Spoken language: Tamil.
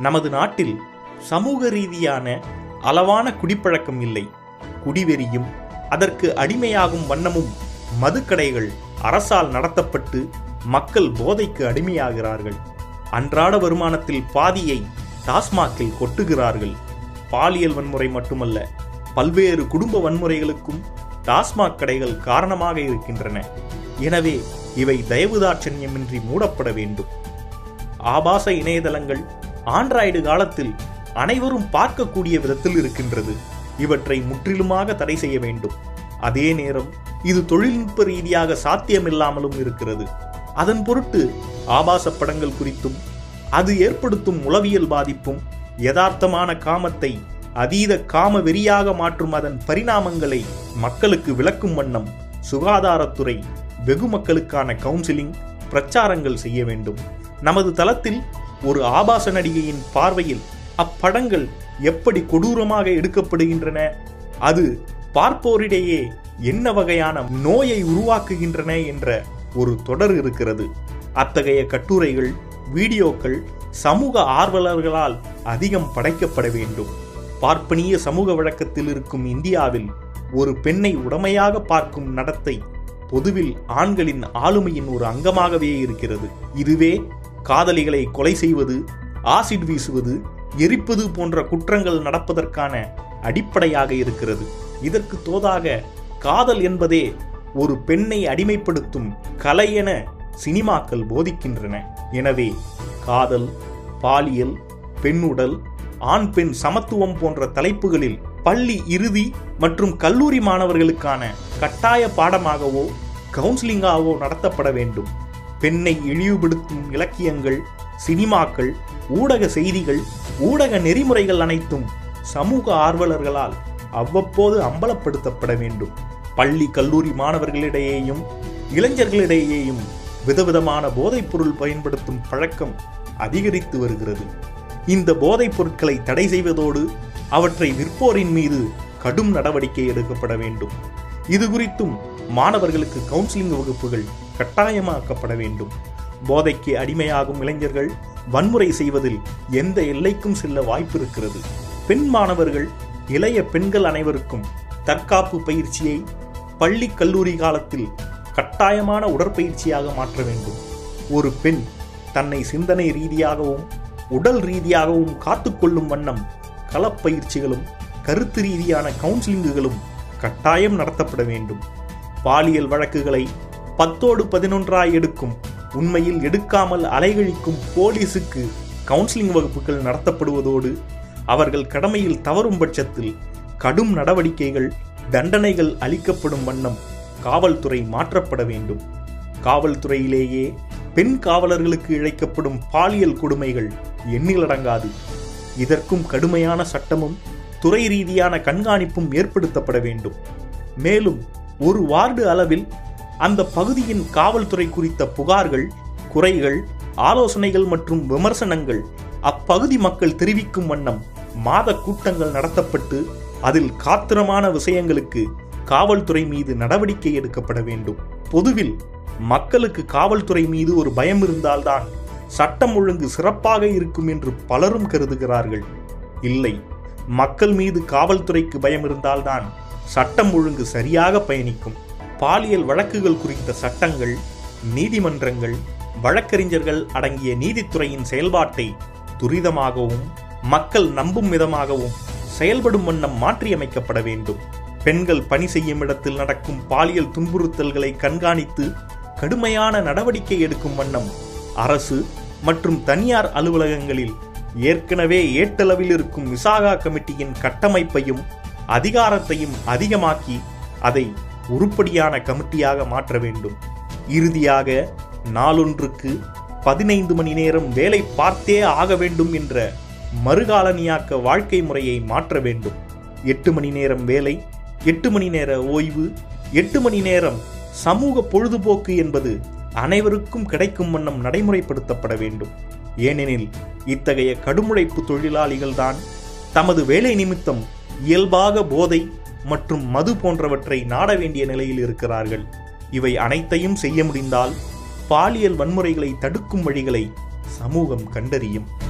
நமது நாட்டில் சமூக ரீதியான அளவான குடிப்பழக்கம் இல்லை குடிவெறியும் அதற்கு அடிமையாகும் வண்ணமும் மதுக்கடைகள் அரசால் நடத்தப்பட்டு மக்கள் போதைக்கு அடிமையாகிறார்கள் அன்றாட வருமானத்தில் பாதியை டாஸ்மாகில் கொட்டுகிறார்கள் பாலியல் வன்முறை மட்டுமல்ல பல்வேறு குடும்ப வன்முறைகளுக்கும் டாஸ்மாக் கடைகள் காரணமாக இருக்கின்றன எனவே இவை தயவுதாட்சண்யமின்றி மூடப்பட வேண்டும் ஆபாச இணையதளங்கள் ஆண்ட்ராய்டு காலத்தில் அனைவரும் பார்க்கக்கூடிய விதத்தில் இருக்கின்றது இவற்றை முற்றிலுமாக தடை செய்ய வேண்டும் அதே நேரம் இது தொழில்நுட்ப ரீதியாக சாத்தியமில்லாமலும் இருக்கிறது அதன் பொருட்டு ஆபாச படங்கள் குறித்தும் அது ஏற்படுத்தும் உளவியல் பாதிப்பும் யதார்த்தமான காமத்தை அதீத காம வெறியாக மாற்றும் அதன் பரிணாமங்களை மக்களுக்கு விளக்கும் வண்ணம் சுகாதாரத்துறை வெகு மக்களுக்கான கவுன்சிலிங் பிரச்சாரங்கள் செய்ய வேண்டும் நமது தளத்தில் ஒரு ஆபாச நடிகையின் பார்வையில் அப்படங்கள் எப்படி கொடூரமாக எடுக்கப்படுகின்றன அது பார்ப்போரிடையே என்ன வகையான நோயை உருவாக்குகின்றன என்ற ஒரு தொடர் இருக்கிறது அத்தகைய கட்டுரைகள் வீடியோக்கள் சமூக ஆர்வலர்களால் அதிகம் படைக்கப்பட வேண்டும் பார்ப்பனிய சமூக வழக்கத்தில் இருக்கும் இந்தியாவில் ஒரு பெண்ணை உடமையாக பார்க்கும் நடத்தை பொதுவில் ஆண்களின் ஆளுமையின் ஒரு அங்கமாகவே இருக்கிறது இதுவே காதலிகளை கொலை செய்வது ஆசிட் வீசுவது எரிப்பது போன்ற குற்றங்கள் நடப்பதற்கான அடிப்படையாக இருக்கிறது இதற்கு தோதாக காதல் என்பதே ஒரு பெண்ணை அடிமைப்படுத்தும் கலை என சினிமாக்கள் போதிக்கின்றன எனவே காதல் பாலியல் பெண்ணுடல் ஆண் பெண் சமத்துவம் போன்ற தலைப்புகளில் பள்ளி இறுதி மற்றும் கல்லூரி மாணவர்களுக்கான கட்டாய பாடமாகவோ கவுன்சிலிங்காகவோ நடத்தப்பட வேண்டும் பெண்ணை இழிவுபடுத்தும் இலக்கியங்கள் சினிமாக்கள் ஊடக செய்திகள் ஊடக நெறிமுறைகள் அனைத்தும் சமூக ஆர்வலர்களால் அவ்வப்போது அம்பலப்படுத்தப்பட வேண்டும் பள்ளி கல்லூரி மாணவர்களிடையேயும் இளைஞர்களிடையேயும் விதவிதமான போதைப் பொருள் பயன்படுத்தும் பழக்கம் அதிகரித்து வருகிறது இந்த போதைப் பொருட்களை தடை செய்வதோடு அவற்றை விற்போரின் மீது கடும் நடவடிக்கை எடுக்கப்பட வேண்டும் இது குறித்தும் மாணவர்களுக்கு கவுன்சிலிங் வகுப்புகள் கட்டாயமாக்கப்பட வேண்டும் போதைக்கு அடிமையாகும் இளைஞர்கள் வன்முறை செய்வதில் எந்த எல்லைக்கும் செல்ல வாய்ப்பு இருக்கிறது பெண் மாணவர்கள் இளைய பெண்கள் அனைவருக்கும் தற்காப்பு பயிற்சியை பள்ளி கல்லூரி காலத்தில் கட்டாயமான உடற்பயிற்சியாக மாற்ற வேண்டும் ஒரு பெண் தன்னை சிந்தனை ரீதியாகவும் உடல் ரீதியாகவும் காத்துக்கொள்ளும் வண்ணம் களப்பயிற்சிகளும் கருத்து ரீதியான கவுன்சிலிங்குகளும் கட்டாயம் நடத்தப்பட வேண்டும் பாலியல் வழக்குகளை பத்தோடு பதினொன்றாய் எடுக்கும் உண்மையில் எடுக்காமல் அலைகழிக்கும் போலீசுக்கு கவுன்சிலிங் வகுப்புகள் நடத்தப்படுவதோடு அவர்கள் கடமையில் தவறும் பட்சத்தில் கடும் நடவடிக்கைகள் தண்டனைகள் அளிக்கப்படும் வண்ணம் காவல்துறை மாற்றப்பட வேண்டும் காவல்துறையிலேயே பெண் காவலர்களுக்கு இழைக்கப்படும் பாலியல் கொடுமைகள் எண்ணிலடங்காது இதற்கும் கடுமையான சட்டமும் துறை ரீதியான கண்காணிப்பும் ஏற்படுத்தப்பட வேண்டும் மேலும் ஒரு வார்டு அளவில் அந்த பகுதியின் காவல்துறை குறித்த புகார்கள் குறைகள் ஆலோசனைகள் மற்றும் விமர்சனங்கள் அப்பகுதி மக்கள் தெரிவிக்கும் வண்ணம் மாத கூட்டங்கள் நடத்தப்பட்டு அதில் காத்திரமான விஷயங்களுக்கு காவல்துறை மீது நடவடிக்கை எடுக்கப்பட வேண்டும் பொதுவில் மக்களுக்கு காவல்துறை மீது ஒரு பயம் இருந்தால்தான் சட்டம் ஒழுங்கு சிறப்பாக இருக்கும் என்று பலரும் கருதுகிறார்கள் இல்லை மக்கள் மீது காவல்துறைக்கு பயம் இருந்தால்தான் சட்டம் ஒழுங்கு சரியாக பயணிக்கும் பாலியல் வழக்குகள் குறித்த சட்டங்கள் நீதிமன்றங்கள் வழக்கறிஞர்கள் அடங்கிய நீதித்துறையின் செயல்பாட்டை துரிதமாகவும் மக்கள் நம்பும் விதமாகவும் செயல்படும் வண்ணம் மாற்றியமைக்கப்பட வேண்டும் பெண்கள் பணி செய்யும் இடத்தில் நடக்கும் பாலியல் துன்புறுத்தல்களை கண்காணித்து கடுமையான நடவடிக்கை எடுக்கும் வண்ணம் அரசு மற்றும் தனியார் அலுவலகங்களில் ஏற்கனவே ஏட்டளவில் இருக்கும் விசாகா கமிட்டியின் கட்டமைப்பையும் அதிகாரத்தையும் அதிகமாக்கி அதை உருப்படியான கமிட்டியாக மாற்ற வேண்டும் இறுதியாக நாளொன்றுக்கு பதினைந்து மணி நேரம் வேலை பார்த்தே ஆக வேண்டும் என்ற மறுகாலனியாக்க வாழ்க்கை முறையை மாற்ற வேண்டும் எட்டு மணி நேரம் வேலை எட்டு மணி நேர ஓய்வு எட்டு மணி நேரம் சமூக பொழுதுபோக்கு என்பது அனைவருக்கும் கிடைக்கும் வண்ணம் நடைமுறைப்படுத்தப்பட வேண்டும் ஏனெனில் இத்தகைய கடுமுழைப்பு தொழிலாளிகள்தான் தமது வேலை நிமித்தம் இயல்பாக போதை மற்றும் மது போன்றவற்றை நாட வேண்டிய நிலையில் இருக்கிறார்கள் இவை அனைத்தையும் செய்ய முடிந்தால் பாலியல் வன்முறைகளை தடுக்கும் வழிகளை சமூகம் கண்டறியும்